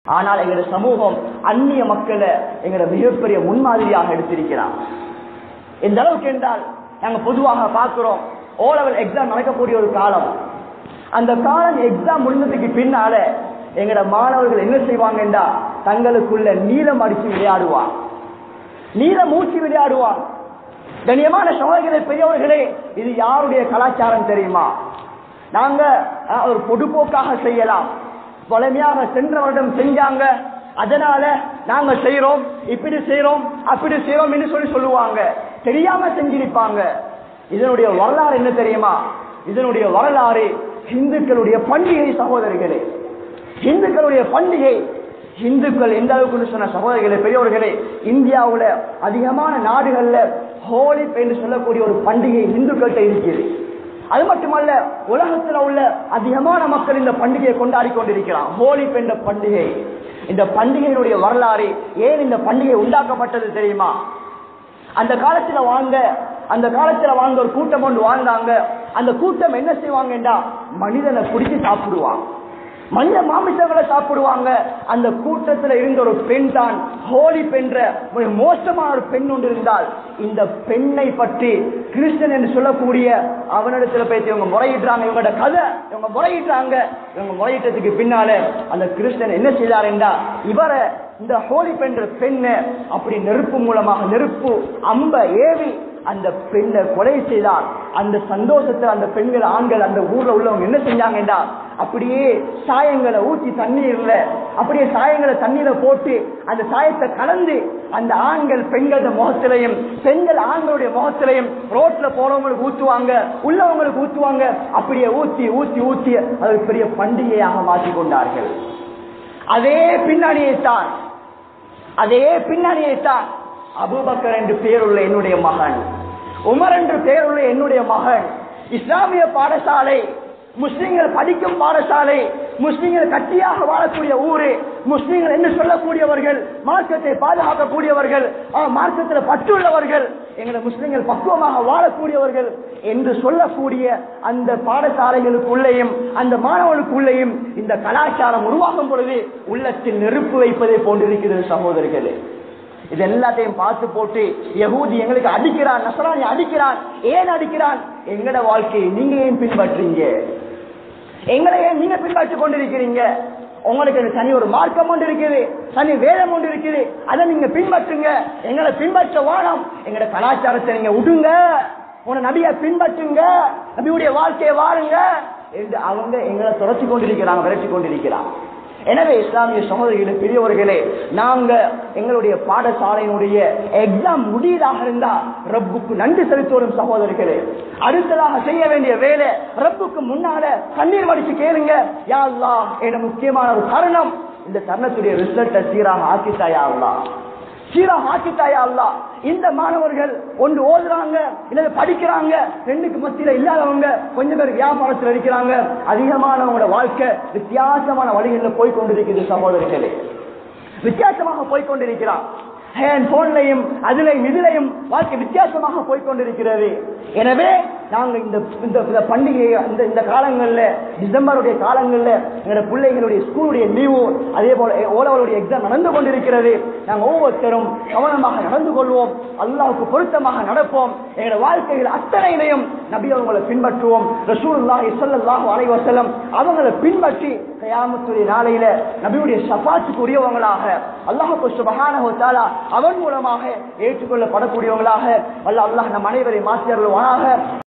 ஆனால் எங்களோட சமூகம் அந்நிய மக்களை எங்களோட மிகப்பெரிய முன்மாதிரியாக எடுத்திருக்கிறான் எந்த அளவுக்கு என்றால் நாங்க பொதுவாக பார்க்கிறோம் ஓ லெவல் எக்ஸாம் நடக்கக்கூடிய ஒரு காலம் அந்த காலம் எக்ஸாம் முடிஞ்சதுக்கு பின்னால எங்கட மாணவர்கள் என்ன செய்வாங்கன்றா தங்களுக்குள்ள நீளம் அடிச்சு விளையாடுவான் நீளம் மூச்சு விளையாடுவான் கண்ணியமான சகோதரர்களே பெரியவர்களே இது யாருடைய கலாச்சாரம் தெரியுமா நாங்க அஹ், ஒரு பொதுப்போக்காக செய்யலாம் பழமையாக சென்ற வருடம் செஞ்சாங்க அதனால நாங்க செய்யறோம் இப்படி செய்யறோம் அப்படி செய்யறோம் என்று சொல்லி சொல்லுவாங்க தெரியாம செஞ்சிருப்பாங்க இதனுடைய வரலாறு என்ன தெரியுமா இதனுடைய வரலாறு இந்துக்களுடைய பண்டிகை சகோதரர்களே இந்துக்களுடைய பண்டிகை இந்துக்கள் எந்த அளவுக்கு சொன்ன சகோதரிகளே பெரியவர்களே இந்தியாவுல அதிகமான நாடுகள்ல ஹோலி என்று சொல்லக்கூடிய ஒரு பண்டிகை இந்துக்கள்கிட்ட இருக்கிறது அது மட்டுமல்ல உலகத்துல உள்ள அதிகமான மக்கள் இந்த பண்டிகையை கொண்டாடி கொண்டிருக்கிறான் ஹோலி என்ற பண்டிகை இந்த பண்டிகையினுடைய வரலாறு ஏன் இந்த பண்டிகை உண்டாக்கப்பட்டது தெரியுமா அந்த காலத்துல வாழ்ந்த அந்த காலத்துல வாழ்ந்த ஒரு கூட்டம் ஒன்று வாழ்ந்தாங்க அந்த கூட்டம் என்ன செய்வாங்கன்றா மனிதனை பிடிச்சு சாப்பிடுவாங்க மனித மாமிசங்களை சாப்பிடுவாங்க அந்த கூட்டத்துல இருந்த ஒரு பெண் தான் ஹோலி பென்ற ஒரு மோசமான ஒரு பெண் ஒன்று இருந்தால் இந்த பெண்ணை பற்றி கிறிஸ்டன் என்று சொல்லக்கூடிய அவனிடத்துல பேசி இவங்க முறையிடுறாங்க இவங்களோட கதை இவங்க முறையிடுறாங்க இவங்க முறையிட்டதுக்கு பின்னால அந்த கிறிஸ்டன் என்ன செய்தார் என்றா இவரை இந்த ஹோலி பென்ற பெண்ணை அப்படி நெருப்பு மூலமாக நெருப்பு அம்ப ஏவி அந்த பெண்ணை கொலை செய்தார் அந்த சந்தோஷத்துல அந்த பெண்கள் ஆண்கள் அந்த ஊர்ல உள்ளவங்க என்ன செஞ்சாங்கடா அப்படியே சாயங்களை ஊற்றி தண்ணீர்ல அப்படியே சாயங்களை தண்ணீரை போட்டு அந்த சாயத்தை கலந்து அந்த ஆண்கள் பெண்கள் முகத்திலையும் பெண்கள் ஆண்களுடைய முகத்திலையும் ரோட்ல போறவங்களுக்கு ஊத்துவாங்க உள்ளவங்களுக்கு ஊத்துவாங்க அப்படியே ஊத்தி ஊத்தி ஊத்தி அது ஒரு பெரிய பண்டிகையாக மாற்றிக் கொண்டார்கள் அதே பின்னணியை தான் அதே பின்னணியை தான் அபூபக்கர் என்று பெயருள்ள என்னுடைய மகன் உமர் என்று பெயருள்ள என்னுடைய மகன் இஸ்லாமிய பாடசாலை முஸ்லிம்கள் படிக்கும் பாடசாலை முஸ்லிம்கள் கட்டியாக வாழக்கூடிய ஊரு முஸ்லிம்கள் என்று சொல்லக்கூடியவர்கள் மார்க்கத்தை பாதுகாக்கக்கூடியவர்கள் ஆ, மார்க்கத்தில் பற்றுள்ளவர்கள் எங்களை முஸ்லிம்கள் பக்குவமாக வாழக்கூடியவர்கள் என்று சொல்லக்கூடிய அந்த பாடசாலைகளுக்குள்ளேயும் அந்த மாணவர்களுக்குள்ளேயும் இந்த கலாச்சாரம் உருவாகும் பொழுது உள்ளத்தில் நெருப்பு வைப்பதை போன்றிருக்கிறது சகோதரர்களே இது எல்லாத்தையும் பார்த்து போட்டு யகூதி எங்களுக்கு அடிக்கிறான் நசராணி அடிக்கிறான் ஏன் அடிக்கிறான் எங்கட வாழ்க்கையை நீங்க ஏன் பின்பற்றீங்க எங்களை ஏன் நீங்க பின்பற்றிக் கொண்டிருக்கிறீங்க உங்களுக்கு அது தனி ஒரு மார்க்கம் ஒன்று இருக்குது தனி வேதம் ஒன்று இருக்குது அதை நீங்க பின்பற்றுங்க எங்களை பின்பற்ற வாழம் எங்களோட கலாச்சாரத்தை நீங்க விடுங்க உன நபியை பின்பற்றுங்க நபியுடைய வாழ்க்கையை வாழுங்க என்று அவங்க எங்களை துரத்தி கொண்டிருக்கிறாங்க விரட்டி கொண்டிருக்கிறாங்க எனவே இஸ்லாமிய சகோதரிகளே பெரியவர்களே நாங்க எங்களுடைய பாடசாலையினுடைய எக்ஸாம் முடியதாக இருந்தா ரப்புக்கு நன்றி செலுத்துவோம் சகோதரிகளே அடுத்ததாக செய்ய வேண்டிய வேலை ரப்புக்கு முன்னால கண்ணீர் வடிச்சு கேளுங்க யா அல்லாஹ் என முக்கியமான ஒரு தருணம் இந்த தருணத்துடைய ரிசல்ட்டை சீராக ஆக்கித்தாயா அல்லாஹ் சீராக ஆக்கித்தாயா அல்லாஹ் இந்த மாணவர்கள் ஒன்று ஓதுறாங்க இல்லது படிக்கிறாங்க ரெண்டுக்கு மத்தியில இல்லாதவங்க கொஞ்சம் பேர் வியாபாரத்தில் இருக்கிறாங்க அதிகமானவங்களோட வாழ்க்கை வித்தியாசமான வழிகளில் போய் கொண்டிருக்குது சகோதரர்களே வித்தியாசமாக போய் கொண்டிருக்கிறான் ஹேண்ட் போன்லையும் அதுலையும் இதுலையும் வாழ்க்கை வித்தியாசமாக போய் கொண்டிருக்கிறது எனவே நாங்க இந்த இந்த இந்த பண்டிகையை இந்த இந்த காலங்கள்ல டிசம்பருடைய காலங்கள்ல எங்களோட பிள்ளைகளுடைய ஸ்கூலுடைய லீவு அதே போல ஓலவருடைய எக்ஸாம் நடந்து கொண்டிருக்கிறது நாங்க ஒவ்வொருத்தரும் கவனமாக நடந்து கொள்வோம் அல்லாஹ்வுக்கு பொருத்தமாக நடப்போம் எங்களோட வாழ்க்கையில் அத்தனையிலையும் நபி அவங்களை பின்பற்றுவோம் ரசூலுல்லாஹி ஸல்லல்லாஹு அலைஹி வஸல்லம் அவங்களை பின்பற்றி கயாமத்துடைய நாளையில நபியுடைய ஷஃபாத்துக்கு உரியவங்களாக அல்லாஹ் சுபஹானஹு வ தஆலா அவன் மூலமாக ஏற்றுக்கொள்ளப்படக்கூடியவங்களாக வல்ல அல்லாஹ் நம் அனைவரை மாற்றியருள்வானாக